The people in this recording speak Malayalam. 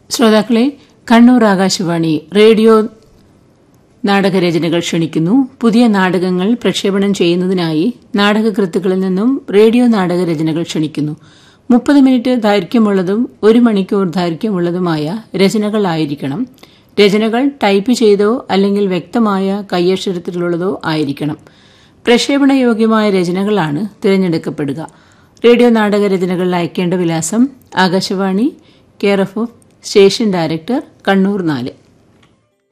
ശ്രോതാക്കളെ കണ്ണൂർ ആകാശവാണി റേഡിയോ നാടകരചനകൾ ക്ഷണിക്കുന്നു പുതിയ നാടകങ്ങൾ പ്രക്ഷേപണം ചെയ്യുന്നതിനായി നാടകകൃത്തുക്കളിൽ നിന്നും റേഡിയോ നാടകരചനകൾ ക്ഷണിക്കുന്നു മുപ്പത് മിനിറ്റ് ദൈർഘ്യമുള്ളതും ഒരു മണിക്കൂർ ദൈർഘ്യമുള്ളതുമായ രചനകളായിരിക്കണം രചനകൾ ടൈപ്പ് ചെയ്തോ അല്ലെങ്കിൽ വ്യക്തമായ കയ്യക്ഷരത്തിലുള്ളതോ ആയിരിക്കണം പ്രക്ഷേപണയോഗ്യമായ രചനകളാണ് തിരഞ്ഞെടുക്കപ്പെടുക റേഡിയോ നാടക രചനകൾ അയക്കേണ്ട വിലാസം Akashvani care of station director Kannur നാല്